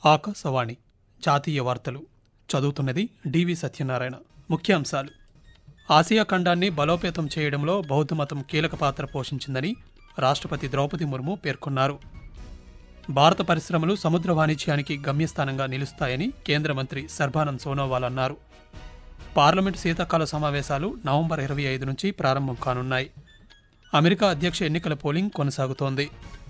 ఆకాశవాణి జాతీయ వార్తలు చదువుతున్నది డివి సత్యనారాయణ ముఖ్యాంశాలు ఆసియా ఖండాన్ని బలోపేతం చేయడంలో బౌద్ధమతం కీలక పాత్ర పోషించిందని రాష్ట్రపతి ద్రౌపది ముర్ము పేర్కొన్నారు భారత పరిశ్రమలు సముద్ర వాణిజ్యానికి గమ్యస్థానంగా నిలుస్తాయని కేంద్ర మంత్రి సర్బానంద్ సోనోవాల్ అన్నారు పార్లమెంటు శీతాకాల సమావేశాలు నవంబర్ ఇరవై ఐదు నుంచి ప్రారంభం కానున్నాయి అమెరికా అధ్యక్ష ఎన్నికల పోలింగ్ కొనసాగుతోంది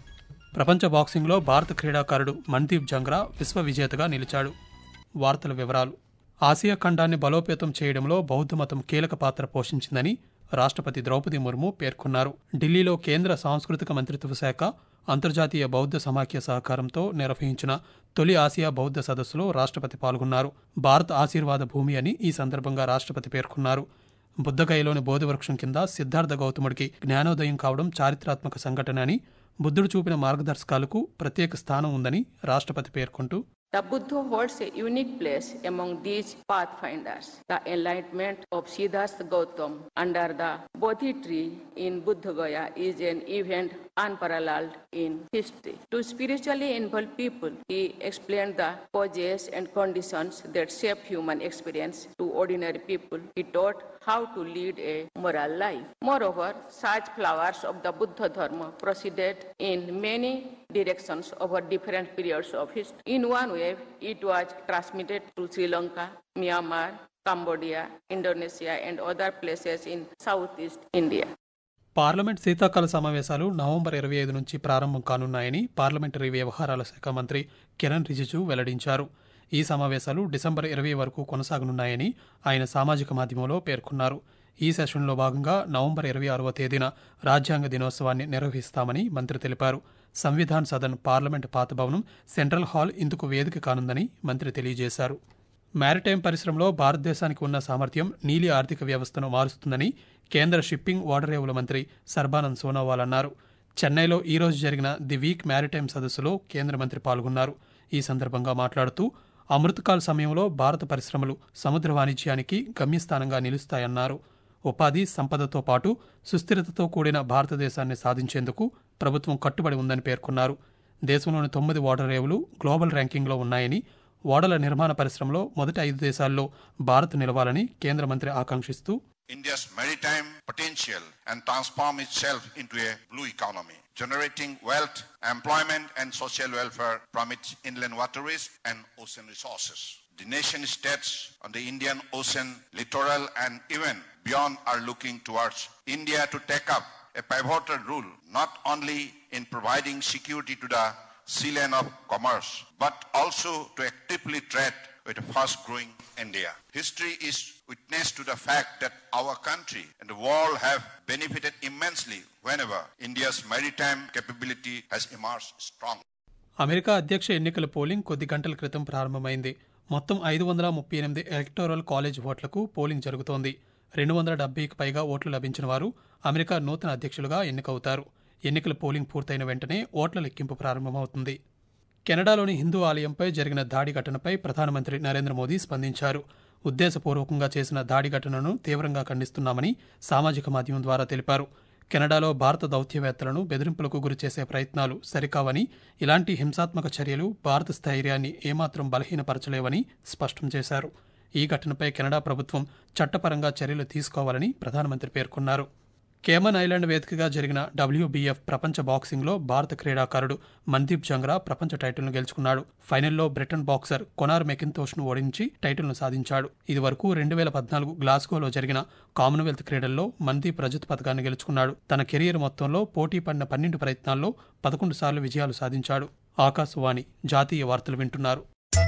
ప్రపంచ బాక్సింగ్లో భారత క్రీడాకారుడు మన్దీప్ జంగ్రా విశ్వ విజేతగా నిలిచాడు వార్తల వివరాలు ఆసియా ఖండాన్ని బలోపేతం చేయడంలో బౌద్ధమతం కీలక పాత్ర పోషించిందని రాష్ట్రపతి ద్రౌపది ముర్ము పేర్కొన్నారు ఢిల్లీలో కేంద్ర సాంస్కృతిక మంత్రిత్వ శాఖ అంతర్జాతీయ బౌద్ధ సమాఖ్య సహకారంతో నిర్వహించిన తొలి ఆసియా బౌద్ధ సదస్సులో రాష్ట్రపతి పాల్గొన్నారు భారత్ ఆశీర్వాద భూమి అని ఈ సందర్భంగా రాష్ట్రపతి పేర్కొన్నారు బుద్ధగయలోని బోధివృక్షం కింద సిద్ధార్థ గౌతముడికి జ్ఞానోదయం కావడం చారిత్రాత్మక సంఘటన అని బుద్ధుడు చూపిన మార్గదర్శకాలకు ప్రత్యేక స్థానం ఉందని రాష్ట్రపతి పేర్కొంటూ The Buddha holds a unique place among these pathfinders. The enlightenment of Siddhartha Gautam under the Bodhi tree in Buddha Gaya is an event unparalleled in history. To spiritually involved people, he explained the causes and conditions that shape human experience to ordinary people. He taught how to lead a moral life. Moreover, such flowers of the Buddha Dharma proceeded in many directions over different periods of history. In one wave, it was transmitted to Sri Lanka, Myanmar, Cambodia, Indonesia, and other places in Southeast India. Parliament శీతాకాల సమావేశాలు November ఇరవై ఐదు నుంచి ప్రారంభం కానున్నాయని parliamentary వ్యవహారాల శాఖ మంత్రి కిరణ్ రిజిజు వెల్లడించారు ఈ సమావేశాలు డిసెంబర్ ఇరవై వరకు కొనసాగనున్నాయని ఆయన సామాజిక మాధ్యమంలో పేర్కొన్నారు ఈ సెషన్లో భాగంగా నవంబర్ ఇరవై ఆరవ తేదీన రాజ్యాంగ దినోత్సవాన్ని నిర్వహిస్తామని మంత్రి తెలిపారు సంవిధాన్ సదన్ పార్లమెంట్ పాత భవనం సెంట్రల్ హాల్ ఇందుకు వేదిక కానుందని మంత్రి తెలియజేశారు మారిటైమ్ పరిశ్రమలో భారతదేశానికి ఉన్న సామర్థ్యం నీలి ఆర్థిక వ్యవస్థను మారుస్తుందని కేంద్ర షిప్పింగ్ ఓడరేవుల మంత్రి సర్బానంద్ సోనోవాల్ అన్నారు చెన్నైలో ఈ రోజు జరిగిన ది వీక్ మారిటైమ్ సదస్సులో కేంద్ర మంత్రి పాల్గొన్నారు ఈ సందర్భంగా మాట్లాడుతూ అమృతకాల్ సమయంలో భారత పరిశ్రమలు సముద్ర వాణిజ్యానికి గమ్యస్థానంగా నిలుస్తాయన్నారు ఉపాధి సంపదతో పాటు సుస్థిరతతో కూడిన భారతదేశాన్ని సాధించేందుకు ప్రభుత్వం కట్టుబడి ఉందని పేర్కొన్నారు దేశంలోని తొమ్మిది ఓడరేవులు గ్లోబల్ ర్యాంకింగ్లో ఉన్నాయని ఓడల నిర్మాణ పరిశ్రమలో మొదటి ఐదు దేశాల్లో భారత్ నిలవాలని కేంద్ర మంత్రి ఆకాంక్షిస్తూ India's maritime potential and transform itself into a blue economy, generating wealth, employment, and social welfare from its inland waterways and ocean resources. The nation states on the Indian Ocean littoral and even beyond are looking towards India to take up a pivotal role not only in providing security to the sea lane of commerce, but also to actively trade with a fast-growing India. History is witness to the fact that our country and the world have benefited immensely whenever India's maritime capability has emerged strong. America అధ్యక్ష ఎన్నికల polling కొద్ది గంటల క్రితం ప్రారంభమైంది మొత్తం ఐదు వందల ముప్పై ఎనిమిది ఎలక్టోరల్ కాలేజ్ ఓట్లకు పోలింగ్ జరుగుతోంది రెండు వందల డెబ్బైకి పైగా ఓట్లు లభించిన వారు అమెరికా నూతన అధ్యక్షులుగా ఎన్నికవుతారు ఎన్నికల పోలింగ్ పూర్తయిన వెంటనే ఓట్ల లెక్కింపు ప్రారంభమవుతుంది కెనడాలోని హిందూ ఆలయంపై జరిగిన దాడి ఘటనపై ప్రధానమంత్రి నరేంద్ర మోదీ స్పందించారు ఉద్దేశపూర్వకంగా చేసిన దాడి ఘటనను తీవ్రంగా ఖండిస్తున్నామని సామాజిక మాధ్యమం ద్వారా తెలిపారు కెనడాలో భారత దౌత్యవేత్తలను బెదిరింపులకు గురిచేసే ప్రయత్నాలు సరికావని ఇలాంటి హింసాత్మక చర్యలు భారత స్థైర్యాన్ని ఏమాత్రం బలహీనపరచలేవని స్పష్టం చేశారు ఈ ఘటనపై కెనడా ప్రభుత్వం చట్టపరంగా చర్యలు తీసుకోవాలని ప్రధానమంత్రి పేర్కొన్నారు కేమన్ ఐలాండ్ వేదికగా జరిగిన డబ్ల్యూబీఎఫ్ ప్రపంచ బాక్సింగ్లో భారత క్రీడాకారుడు మన్దీప్ జంగ్రా ప్రపంచ టైటిల్ను గెలుచుకున్నాడు ఫైనల్లో బ్రిటన్ బాక్సర్ కొనార్ మెకింతోష్ను ఓడించి టైటిల్ను సాధించాడు ఇది వరకు రెండు వేల పద్నాలుగు గ్లాస్గోలో జరిగిన కామన్వెల్త్ క్రీడల్లో మన్దీప్ రజత పథకాన్ని గెలుచుకున్నాడు తన కెరీర్ మొత్తంలో పోటీ పడిన పన్నెండు ప్రయత్నాల్లో పదకొండు సార్లు విజయాలు సాధించాడు ఆకాశవాణి జాతీయ వార్తలు వింటున్నారు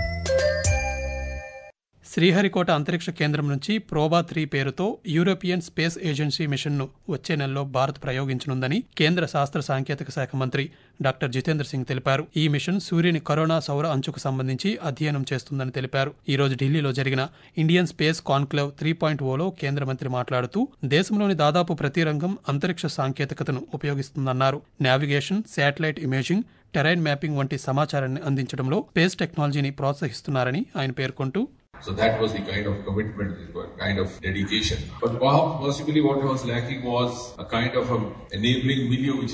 శ్రీహరికోట అంతరిక్ష కేంద్రం నుంచి ప్రోబా త్రీ పేరుతో యూరోపియన్ స్పేస్ ఏజెన్సీ మిషన్ను వచ్చే నెలలో భారత్ ప్రయోగించనుందని కేంద్ర శాస్త్ర సాంకేతిక శాఖ మంత్రి డాక్టర్ జితేంద్ర సింగ్ తెలిపారు ఈ మిషన్ సూర్యుని కరోనా సౌర అంచుకు సంబంధించి అధ్యయనం చేస్తుందని తెలిపారు ఈ రోజు ఢిల్లీలో జరిగిన Indian space conclave three point ఓలో కేంద్ర మంత్రి మాట్లాడుతూ దేశంలోని దాదాపు ప్రతి రంగం అంతరిక్ష సాంకేతికతను ఉపయోగిస్తుందన్నారు navigation satellite imaging terrain mapping వంటి సమాచారాన్ని అందించడంలో స్పేస్ టెక్నాలజీని ప్రోత్సహిస్తున్నారని ఆయన పేర్కొంటూ So that was the kind of commitment, the kind of dedication. But possibly what was lacking was a kind of a enabling milieu which is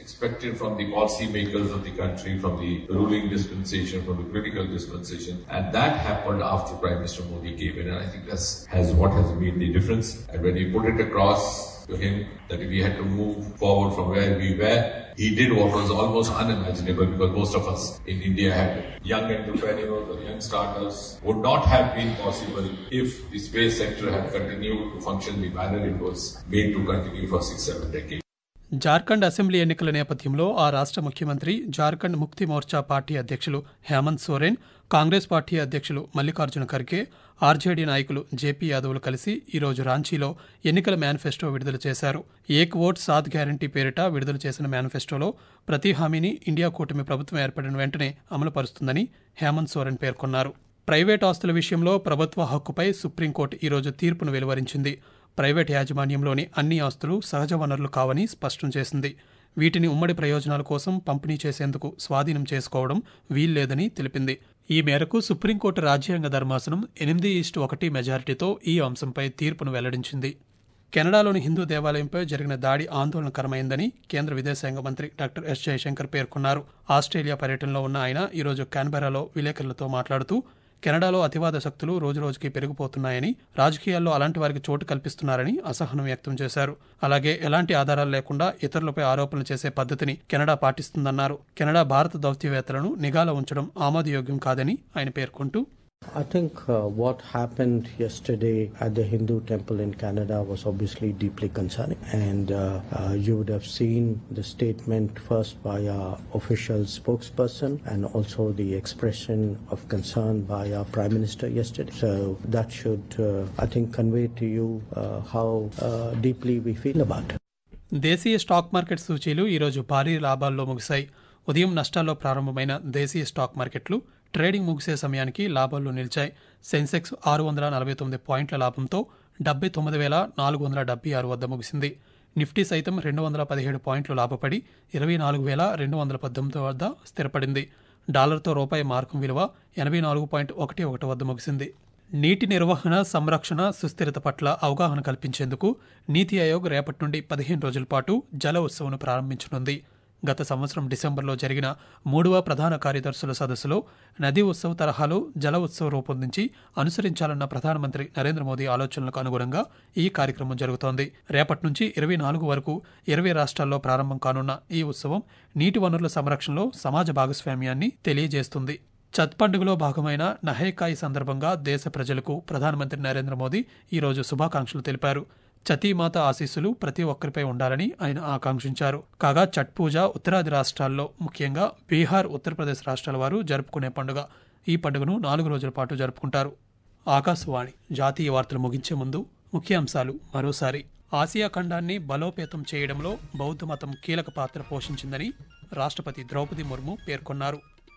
expected from the policy makers of the country, from the ruling dispensation, from the political dispensation. And that happened after Prime Minister Modi came in. And I think that's has what has made the difference. And when he put it across to him that we had to move forward from where we were, he did what was almost unimaginable because most of us in India had young entrepreneurs or young startups would not have been possible if the space sector had continued to function the manner it was made to continue for six, seven decades. Jharkhand assembly ఎన్నికల నేపథ్యంలో ఆ రాష్ట్ర ముఖ్యమంత్రి జార్ఖండ్ ముక్తి Morcha party అధ్యక్షులు Hemant Soren Congress party అధ్యక్షులు Mallikarjuna Kharge RJD నాయకులు JP యాదవ్లు కలిసి ఈరోజు రాంచీలో ఎన్నికల మేనిఫెస్టో విడుదల చేశారు ఏక్ ఓట్ సాత్ గ్యారంటీ పేరిట విడుదల చేసిన మేనిఫెస్టోలో ప్రతి హామీని ఇండియా కూటమి ప్రభుత్వం ఏర్పడిన వెంటనే అమలుపరుస్తుందని హేమంత్ సోరెన్ పేర్కొన్నారు ప్రైవేట్ ఆస్తుల విషయంలో ప్రభుత్వ హక్కుపై సుప్రీంకోర్టు ఈరోజు తీర్పును వెలువరించింది ప్రైవేట్ యాజమాన్యంలోని అన్ని ఆస్తులు సహజ వనరులు కావని స్పష్టం చేసింది వీటిని ఉమ్మడి ప్రయోజనాల కోసం పంపిణీ చేసేందుకు స్వాధీనం చేసుకోవడం వీల్లేదని తెలిపింది ఈ మేరకు సుప్రీంకోర్టు రాజ్యాంగ ధర్మాసనం ఎనిమిది ఈస్టు ఒకటి మెజారిటీతో ఈ అంశంపై తీర్పును వెల్లడించింది కెనడాలోని హిందూ దేవాలయంపై జరిగిన దాడి ఆందోళనకరమైందని కేంద్ర విదేశాంగ మంత్రి డాక్టర్ ఎస్ జయశంకర్ పేర్కొన్నారు ఆస్ట్రేలియా పర్యటనలో ఉన్న ఆయన ఈరోజు కాన్బెరాలో విలేకరులతో మాట్లాడుతూ కెనడాలో అతివాద శక్తులు రోజురోజుకి పెరిగిపోతున్నాయని రాజకీయాల్లో అలాంటి వారికి చోటు కల్పిస్తున్నారని అసహనం వ్యక్తం చేశారు అలాగే ఎలాంటి ఆధారాలు లేకుండా ఇతరులపై ఆరోపణలు చేసే పద్ధతిని కెనడా పాటిస్తుందన్నారు కెనడా భారత దౌత్యవేత్తలను నిఘాలో ఉంచడం ఆమోదయోగ్యం కాదని ఆయన పేర్కొంటూ I think uh, what happened yesterday at the Hindu temple in Canada was obviously deeply concerning. And uh, uh, you would have seen the statement first by our official spokesperson and also the expression of concern by our Prime Minister yesterday. So that should, uh, I think, convey to you uh, how uh, deeply we feel about it. దేశీయ stock market సూచీలు ఈరోజు భారీ లాభాల్లో ముగిశాయి ఉదయం నష్టాల్లో ప్రారంభమైన దేశీయ స్టాక్ మార్కెట్లు ట్రేడింగ్ ముగిసే సమయానికి లాభాల్లో నిలిచాయి సెన్సెక్స్ ఆరు వందల నలభై తొమ్మిది పాయింట్ల లాభంతో డెబ్బై తొమ్మిది వేల నాలుగు వందల డెబ్బై ఆరు వద్ద ముగిసింది నిఫ్టీ సైతం రెండు వందల పదిహేడు పాయింట్లు లాభపడి ఇరవై నాలుగు వేల రెండు వందల పద్దెనిమిది వద్ద స్థిరపడింది డాలర్తో రూపాయి మార్కం విలువ ఎనభై నాలుగు పాయింట్ ఒకటి ఒకటి వద్ద ముగిసింది నీటి నిర్వహణ సంరక్షణ సుస్థిరత పట్ల అవగాహన కల్పించేందుకు నీతి ఆయోగ్ రేపటి నుండి పదిహేను రోజుల పాటు జల ఉత్సవం ప్రారంభించనుంది గత సంవత్సరం డిసెంబర్లో జరిగిన మూడవ ప్రధాన కార్యదర్శుల సదస్సులో నదీ ఉత్సవ్ తరహాలో జల ఉత్సవ్ రూపొందించి అనుసరించాలన్న ప్రధానమంత్రి నరేంద్ర మోదీ ఆలోచనలకు అనుగుణంగా ఈ కార్యక్రమం జరుగుతోంది రేపటి నుంచి ఇరవై నాలుగు వరకు ఇరవై రాష్ట్రాల్లో ప్రారంభం కానున్న ఈ ఉత్సవం నీటి వనరుల సంరక్షణలో సమాజ భాగస్వామ్యాన్ని తెలియజేస్తుంది చత్ పండుగలో భాగమైన నహేకాయి సందర్భంగా దేశ ప్రజలకు ప్రధానమంత్రి నరేంద్ర మోదీ ఈరోజు శుభాకాంక్షలు తెలిపారు చతీమాత ఆశీస్సులు ప్రతి ఒక్కరిపై ఉండాలని ఆయన ఆకాంక్షించారు కాగా చట్ పూజ ఉత్తరాది రాష్ట్రాల్లో ముఖ్యంగా బీహార్ ఉత్తరప్రదేశ్ రాష్ట్రాల వారు జరుపుకునే పండుగ ఈ పండుగను నాలుగు రోజుల పాటు జరుపుకుంటారు ఆకాశవాణి జాతీయ వార్తలు ముగించే ముందు ముఖ్యాంశాలు మరోసారి ఆసియా ఖండాన్ని బలోపేతం చేయడంలో బౌద్ధ మతం కీలక పాత్ర పోషించిందని రాష్ట్రపతి ద్రౌపది ముర్ము పేర్కొన్నారు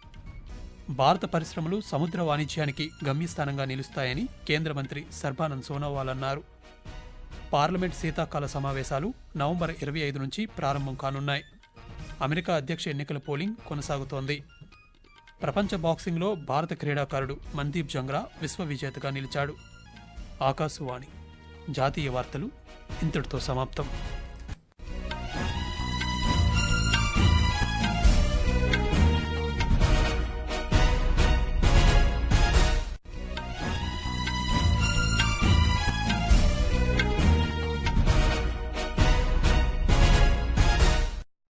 భారత పరిశ్రమలు సముద్ర వాణిజ్యానికి గమ్యస్థానంగా నిలుస్తాయని కేంద్ర మంత్రి సర్బానంద్ సోనోవాల్ అన్నారు పార్లమెంట్ శీతాకాల సమావేశాలు నవంబర్ ఇరవై ఐదు నుంచి ప్రారంభం కానున్నాయి అమెరికా అధ్యక్ష ఎన్నికల పోలింగ్ కొనసాగుతోంది ప్రపంచ బాక్సింగ్లో భారత క్రీడాకారుడు మందీప్ జంగ్రా విశ్వ విజేతగా నిలిచాడు ఆకాశవాణి జాతీయ వార్తలు ఇంతటితో సమాప్తం